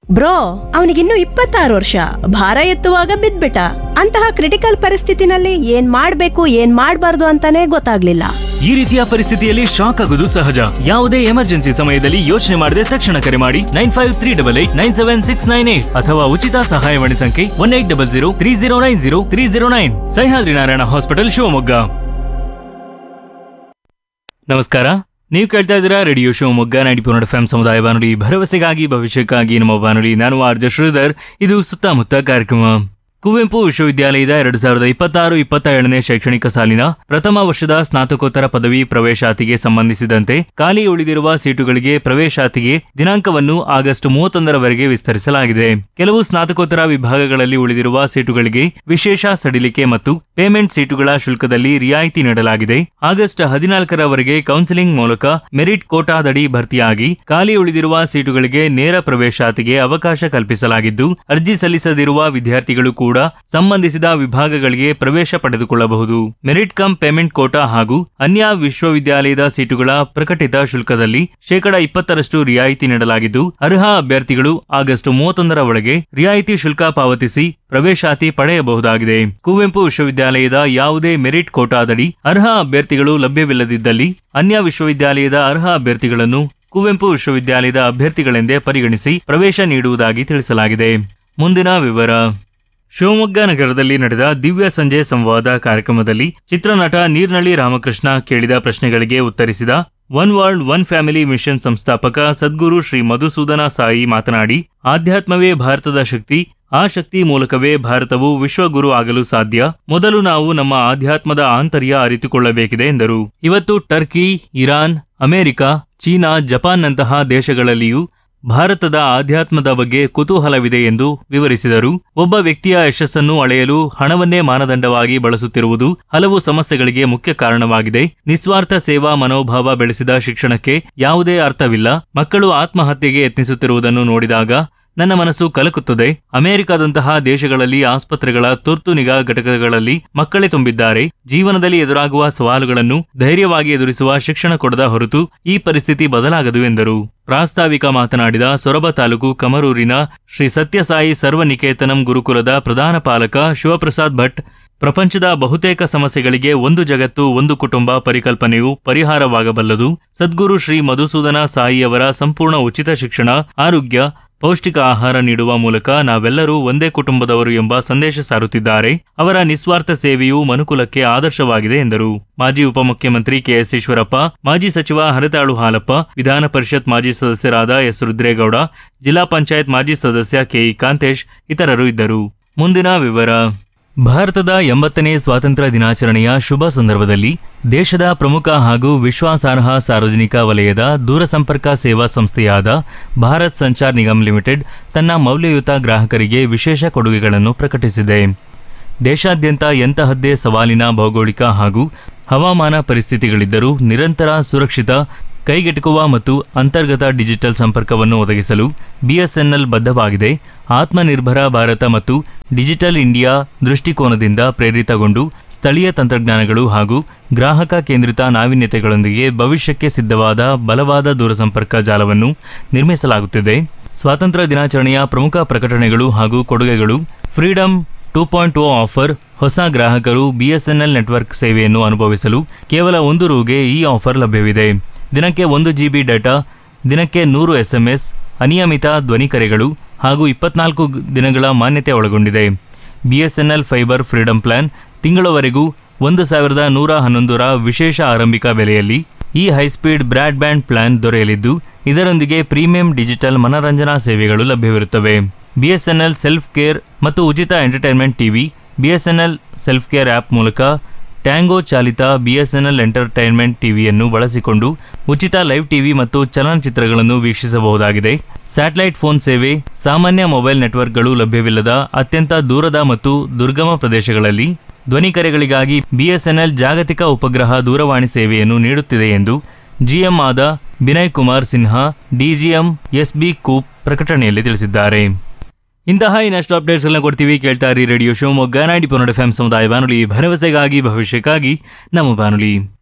bro ಅವನಿಗಿನ್ನು ಇಪ್ಪತ್ತಾರು ವರ್ಷ ಭಾರ ಎತ್ತುವಾಗ ಬಿದ್ಬಿಟ್ಟ ಅಂತಹ ಕ್ರಿಟಿಕಲ್ ಪರಿಸ್ಥಿತಿನಲ್ಲಿ ಏನ್ ಮಾಡ್ಬೇಕು ಏನ್ ಮಾಡ್ಬಾರ್ದು ಅಂತಾನೆ ಗೊತ್ತಾಗ್ಲಿಲ್ಲ ಈ ರೀತಿಯ ಪರಿಸ್ಥಿತಿಯಲ್ಲಿ ಶಾಕ್ ಆಗುವುದು ಸಹಜ ಯಾವುದೇ ಎಮರ್ಜೆನ್ಸಿ ಸಮಯದಲ್ಲಿ ಯೋಚನೆ ಮಾಡದೆ ತಕ್ಷಣ ಕರೆ ಮಾಡಿ nine five three double eight nine seven six nine eight ಅಥವಾ ಉಚಿತ ಸಹಾಯವಾಣಿ ಸಂಖ್ಯೆ one eight double zero three zero nine zero three zero nine Sahyadri Narayana hospital Shivamogga ನಮಸ್ಕಾರ ನೀವು ಕೇಳ್ತಾ ಇದ್ದೀರಾ radio Shivamogga ninety point eight F ಸಮುದಾಯ ಬಾನುಲಿ ಭರವಸೆಗಾಗಿ ಭವಿಷ್ಯಕ್ಕಾಗಿ ನಮ್ಮ ಬಾನುಲಿ ನಾನು ಆರ್ಜ ಶ್ರೀಧರ್ ಇದು ಸುತ್ತಮುತ್ತ ಕಾರ್ಯಕ್ರಮ ಕುವೆಂಪು ವಿಶ್ವವಿದ್ಯಾಲಯದ ಎರಡು ಸಾವಿರದ ಇಪ್ಪತ್ತಾರು ಇಪ್ಪತ್ತ ಏಳನೇ ಶೈಕ್ಷಣಿಕ ಸಾಲಿನ ಪ್ರಥಮ ವರ್ಷದ ಸ್ನಾತಕೋತ್ತರ ಪದವಿ ಪ್ರವೇಶಾತಿಗೆ ಸಂಬಂಧಿಸಿದಂತೆ ಖಾಲಿ ಉಳಿದಿರುವ ಸೀಟುಗಳಿಗೆ ಪ್ರವೇಶಾತಿಗೆ ದಿನಾಂಕವನ್ನು ಆಗಸ್ಟ್ ಮೂವತ್ತೊಂದರವರೆಗೆ ವಿಸ್ತರಿಸಲಾಗಿದೆ ಕೆಲವು ಸ್ನಾತಕೋತ್ತರ ವಿಭಾಗಗಳಲ್ಲಿ ಉಳಿದಿರುವ ಸೀಟುಗಳಿಗೆ ವಿಶೇಷ ಸಡಿಲಿಕೆ ಮತ್ತು ಪೇಮೆಂಟ್ ಸೀಟುಗಳ ಶುಲ್ಕದಲ್ಲಿ ರಿಯಾಯಿತಿ ನೀಡಲಾಗಿದೆ ಆಗಸ್ಟ್ ಹದಿನಾಲ್ಕರವರೆಗೆ ಕೌನ್ಸಿಲಿಂಗ್ ಮೂಲಕ ಮೆರಿಟ್ ಕೋಟಾದಡಿ ಭರ್ತಿಯಾಗಿ ಖಾಲಿ ಉಳಿದಿರುವ ಸೀಟುಗಳಿಗೆ ನೇರ ಪ್ರವೇಶಾತಿಗೆ ಅವಕಾಶ ಕಲ್ಪಿಸಲಾಗಿದ್ದು ಅರ್ಜಿ ಸಲ್ಲಿಸದಿರುವ ವಿದ್ಯಾರ್ಥಿಗಳು ಕೂಡ ಸಂಬಂಧಿಸಿದ ವಿಭಾಗಗಳಿಗೆ ಪ್ರವೇಶ ಪಡೆದುಕೊಳ್ಳಬಹುದು ಮೆರಿಟ್ ಕಮ್ ಪೇಮೆಂಟ್ ಕೋಟಾ ಹಾಗೂ ಅನ್ಯ ವಿಶ್ವವಿದ್ಯಾಲಯದ ಸೀಟುಗಳ ಪ್ರಕಟಿತ ಶುಲ್ಕದಲ್ಲಿ ಶೇಕಡ ಇಪ್ಪತ್ತರಷ್ಟು ರಿಯಾಯಿತಿ ನೀಡಲಾಗಿದ್ದು ಅರ್ಹ ಅಭ್ಯರ್ಥಿಗಳು ಆಗಸ್ಟ್ ಮೂವತ್ತೊಂದರ ಒಳಗೆ ರಿಯಾಯಿತಿ ಶುಲ್ಕ ಪಾವತಿಸಿ ಪ್ರವೇಶಾತಿ ಪಡೆಯಬಹುದಾಗಿದೆ ಕುವೆಂಪು ವಿಶ್ವವಿದ್ಯಾಲಯದ ಯಾವುದೇ ಮೆರಿಟ್ ಕೋಟಾದಡಿ ಅರ್ಹ ಅಭ್ಯರ್ಥಿಗಳು ಲಭ್ಯವಿಲ್ಲದಿದ್ದಲ್ಲಿ ಅನ್ಯ ವಿಶ್ವವಿದ್ಯಾಲಯದ ಅರ್ಹ ಅಭ್ಯರ್ಥಿಗಳನ್ನು ಕುವೆಂಪು ವಿಶ್ವವಿದ್ಯಾಲಯದ ಅಭ್ಯರ್ಥಿಗಳೆಂದೇ ಪರಿಗಣಿಸಿ ಪ್ರವೇಶ ನೀಡುವುದಾಗಿ ತಿಳಿಸಲಾಗಿದೆ ಮುಂದಿನ ವಿವರ ಶಿವಮೊಗ್ಗ ನಗರದಲ್ಲಿ ನಡೆದ ದಿವ್ಯ ಸಂಜೆ ಸಂವಾದ ಕಾರ್ಯಕ್ರಮದಲ್ಲಿ ಚಿತ್ರನಟ ನೀರ್ನಳ್ಳಿ ರಾಮಕೃಷ್ಣ ಕೇಳಿದ ಪ್ರಶ್ನೆಗಳಿಗೆ ಉತ್ತರಿಸಿದ one world one family mission ಸಂಸ್ಥಾಪಕ ಸದ್ಗುರು ಶ್ರೀ ಮಧುಸೂದನ ಸಾಯಿ ಮಾತನಾಡಿ ಆಧ್ಯಾತ್ಮವೇ ಭಾರತದ ಶಕ್ತಿ ಆ ಶಕ್ತಿ ಮೂಲಕವೇ ಭಾರತವು ವಿಶ್ವಗುರು ಆಗಲು ಸಾಧ್ಯ ಮೊದಲು ನಾವು ನಮ್ಮ ಆಧ್ಯಾತ್ಮದ ಆಂತರ್ಯ ಅರಿತುಕೊಳ್ಳಬೇಕಿದೆ ಎಂದರು ಇವತ್ತು ಟರ್ಕಿ ಇರಾನ್ ಅಮೆರಿಕ ಚೀನಾ ಜಪಾನ್ನಂತಹ ದೇಶಗಳಲ್ಲಿಯೂ ಭಾರತದ ಆಧ್ಯಾತ್ಮದ ಬಗ್ಗೆ ಕುತೂಹಲವಿದೆ ಎಂದು ವಿವರಿಸಿದರು ಒಬ್ಬ ವ್ಯಕ್ತಿಯ ಯಶಸ್ಸನ್ನು ಅಳೆಯಲು ಹಣವನ್ನೇ ಮಾನದಂಡವಾಗಿ ಬಳಸುತ್ತಿರುವುದು ಹಲವು ಸಮಸ್ಯೆಗಳಿಗೆ ಮುಖ್ಯ ಕಾರಣವಾಗಿದೆ ನಿಸ್ವಾರ್ಥ ಸೇವಾ ಮನೋಭಾವ ಬೆಳೆಸಿದ ಶಿಕ್ಷಣಕ್ಕೆ ಯಾವುದೇ ಅರ್ಥವಿಲ್ಲ ಮಕ್ಕಳು ಆತ್ಮಹತ್ಯೆಗೆ ಯತ್ನಿಸುತ್ತಿರುವುದನ್ನು ನೋಡಿದಾಗ ನನ್ನ ಮನಸ್ಸು ಕಲಕುತ್ತದೆ ಅಮೆರಿಕದಂತಹ ದೇಶಗಳಲ್ಲಿ ಆಸ್ಪತ್ರೆಗಳ ತುರ್ತು ನಿಗಾ ಘಟಕಗಳಲ್ಲಿ ಮಕ್ಕಳೇ ತುಂಬಿದ್ದಾರೆ ಜೀವನದಲ್ಲಿ ಎದುರಾಗುವ ಸವಾಲುಗಳನ್ನು ಧೈರ್ಯವಾಗಿ ಎದುರಿಸುವ ಶಿಕ್ಷಣ ಕೊಡದ ಹೊರತು ಈ ಪರಿಸ್ಥಿತಿ ಬದಲಾಗದು ಎಂದರು ಪ್ರಾಸ್ತಾವಿಕ ಮಾತನಾಡಿದ ಸೊರಬ ತಾಲೂಕು ಕಮರೂರಿನ ಶ್ರೀ ಸತ್ಯಸಾಯಿ ಸರ್ವನಿಕೇತನಂ ಗುರುಕುಲದ ಪ್ರಧಾನ ಪಾಲಕ ಶಿವಪ್ರಸಾದ್ ಭಟ್ ಪ್ರಪಂಚದ ಬಹುತೇಕ ಸಮಸ್ಯೆಗಳಿಗೆ ಒಂದು ಜಗತ್ತು ಒಂದು ಕುಟುಂಬ ಪರಿಕಲ್ಪನೆಯು ಪರಿಹಾರವಾಗಬಲ್ಲದು ಸದ್ಗುರು ಶ್ರೀ ಮಧುಸೂದನ ಸಾಯಿಯವರ ಸಂಪೂರ್ಣ ಉಚಿತ ಶಿಕ್ಷಣ ಆರೋಗ್ಯ ಪೌಷ್ಟಿಕ ಆಹಾರ ನೀಡುವ ಮೂಲಕ ನಾವೆಲ್ಲರೂ ಒಂದೇ ಕುಟುಂಬದವರು ಎಂಬ ಸಂದೇಶ ಸಾರುತ್ತಿದ್ದಾರೆ ಅವರ ನಿಸ್ವಾರ್ಥ ಸೇವೆಯು ಮನುಕುಲಕ್ಕೆ ಆದರ್ಶವಾಗಿದೆ ಎಂದರು ಮಾಜಿ ಉಪಮುಖ್ಯಮಂತ್ರಿ ಕೆಎಸ್ ಈಶ್ವರಪ್ಪ ಮಾಜಿ ಸಚಿವ ಹರತಾಳು ಹಾಲಪ್ಪ ವಿಧಾನ ಪರಿಷತ್ ಮಾಜಿ ಸದಸ್ಯರಾದ ಎಸ್ ರುದ್ರೇಗೌಡ ಜಿಲ್ಲಾ ಪಂಚಾಯತ್ ಮಾಜಿ ಸದಸ್ಯ ಕೆಇ ಕಾಂತೇಶ್ ಇತರರು ಇದ್ದರು ಮುಂದಿನ ವಿವರ ಭಾರತದ ಎಂಬತ್ತನೇ ಸ್ವಾತಂತ್ರ್ಯ ದಿನಾಚರಣೆಯ ಶುಭ ಸಂದರ್ಭದಲ್ಲಿ ದೇಶದ ಪ್ರಮುಖ ಹಾಗೂ ವಿಶ್ವಾಸಾರ್ಹ ಸಾರ್ವಜನಿಕ ವಲಯದ ದೂರಸಂಪರ್ಕ ಸೇವಾ ಸಂಸ್ಥೆಯಾದ ಭಾರತ್ ಸಂಚಾರ್ ನಿಗಮ್ ಲಿಮಿಟೆಡ್ ತನ್ನ ಮೌಲ್ಯಯುತ ಗ್ರಾಹಕರಿಗೆ ವಿಶೇಷ ಕೊಡುಗೆಗಳನ್ನು ಪ್ರಕಟಿಸಿದೆ ದೇಶಾದ್ಯಂತ ಎಂತಹದ್ದೇ ಸವಾಲಿನ ಭೌಗೋಳಿಕ ಹಾಗೂ ಹವಾಮಾನ ಪರಿಸ್ಥಿತಿಗಳಿದ್ದರೂ ನಿರಂತರ ಸುರಕ್ಷಿತ ಕೈಗೆಟುಕುವ ಮತ್ತು ಅಂತರ್ಗತ ಡಿಜಿಟಲ್ ಸಂಪರ್ಕವನ್ನು ಒದಗಿಸಲು ಬಿಎಸ್ಎನ್ಎಲ್ ಬದ್ಧವಾಗಿದೆ ಆತ್ಮನಿರ್ಭರ ಭಾರತ ಮತ್ತು ಡಿಜಿಟಲ್ ಇಂಡಿಯಾ ದೃಷ್ಟಿಕೋನದಿಂದ ಪ್ರೇರಿತಗೊಂಡು ಸ್ಥಳೀಯ ತಂತ್ರಜ್ಞಾನಗಳು ಹಾಗೂ ಗ್ರಾಹಕ ಕೇಂದ್ರಿತ ನಾವೀನ್ಯತೆಗಳೊಂದಿಗೆ ಭವಿಷ್ಯಕ್ಕೆ ಸಿದ್ಧವಾದ ಬಲವಾದ ದೂರಸಂಪರ್ಕ ಜಾಲವನ್ನು ನಿರ್ಮಿಸಲಾಗುತ್ತಿದೆ ಸ್ವಾತಂತ್ರ್ಯ ದಿನಾಚರಣೆಯ ಪ್ರಮುಖ ಪ್ರಕಟಣೆಗಳು ಹಾಗೂ ಕೊಡುಗೆಗಳು freedom two point O offer ಹೊಸ ಗ್ರಾಹಕರು ಬಿಎಸ್ಎನ್ಎಲ್ ನೆಟ್ವರ್ಕ್ ಸೇವೆಯನ್ನು ಅನುಭವಿಸಲು ಕೇವಲ ಒಂದು ರೂಗೆ ಈ ಆಫರ್ ಲಭ್ಯವಿದೆ ದಿನಕ್ಕೆ ಒಂದು ಜಿಬಿ ಡೇಟಾ ದಿನಕ್ಕೆ ನೂರು ಎಸ್ಎಂಎಸ್ ಅನಿಯಮಿತ ಧ್ವನಿ ಕರೆಗಳು ಹಾಗೂ ಇಪ್ಪತ್ನಾಲ್ಕು ಗ್- ದಿನಗಳ ಮಾನ್ಯತೆ ಒಳಗೊಂಡಿದೆ ಬಿಎಸ್ಎನ್ಎಲ್ ಫೈಬರ್ ಫ್ರೀಡಂ ಪ್ಲಾನ್ ತಿಂಗಳವರೆಗೂ ಒಂದು ಸಾವಿರದ ನೂರ ಹನ್ನೊಂದರ ವಿಶೇಷ ಆರಂಭಿಕ ಬೆಲೆಯಲ್ಲಿ ಈ ಹೈಸ್ಪೀಡ್ ಬ್ರಾಡ್ಬ್ಯಾಂಡ್ ಪ್ಲಾನ್ ದೊರೆಯಲಿದ್ದು ಇದರೊಂದಿಗೆ ಪ್ರೀಮಿಯಂ ಡಿಜಿಟಲ್ ಮನರಂಜನಾ ಸೇವೆಗಳು ಲಭ್ಯವಿರುತ್ತವೆ ಬಿಎಸ್ಎನ್ಎಲ್ ಸೆಲ್ಫ್ ಕೇರ್ ಮತ್ತು ಉಚಿತ entertainment TV BSNL self care app ಮೂಲಕ ಟ್ಯಾಂಗೋ ಚಾಲಿತ ಬಿಎಸ್ಎನ್ಎಲ್ ಎಂಟರ್ಟೈನ್ಮೆಂಟ್ ಟಿವಿಯನ್ನು ಬಳಸಿಕೊಂಡು ಉಚಿತ ಲೈವ್ ಟಿವಿ ಮತ್ತು ಚಲನಚಿತ್ರಗಳನ್ನು ವೀಕ್ಷಿಸಬಹುದಾಗಿದೆ ಸ್ಯಾಟಲೈಟ್ ಫೋನ್ ಸೇವೆ ಸಾಮಾನ್ಯ ಮೊಬೈಲ್ ನೆಟ್ವರ್ಕ್ಗಳು ಲಭ್ಯವಿಲ್ಲದ ಅತ್ಯಂತ ದೂರದ ಮತ್ತು ದುರ್ಗಮ ಪ್ರದೇಶಗಳಲ್ಲಿ ಧ್ವನಿ ಕರೆಗಳಿಗಾಗಿ ಬಿಎಸ್ಎನ್ಎಲ್ ಜಾಗತಿಕ ಉಪಗ್ರಹ ದೂರವಾಣಿ ಸೇವೆಯನ್ನು ನೀಡುತ್ತಿದೆ ಎಂದು ಜಿಎಂ ಆದ ಬಿನಯ್ ಕುಮಾರ್ ಸಿನ್ಹಾ ಡಿಜಿಎಂ ಎಸ್ಬಿ ಕೂಪ್ ಪ್ರಕಟಣೆಯಲ್ಲಿ ತಿಳಿಸಿದ್ದಾರೆ ಇಂತಹ ಇನ್ನಷ್ಟು ಅಪ್ಡೇಟ್ಸ್ ಎಲ್ಲ ಕೊಡ್ತೀವಿ ಕೇಳ್ತಾ ಇರಿ ರೇಡಿಯೋ ಶಿವಮೊಗ್ಗ ನಾಡಿ ಪೊನ್ನಡ ಎಫ್ ಸಮುದಾಯ ಬಾನುಲಿ ಭರವಸೆಗಾಗಿ ಭವಿಷ್ಯಕ್ಕಾಗಿ ನಮ್ಮ ಬಾನುಲಿ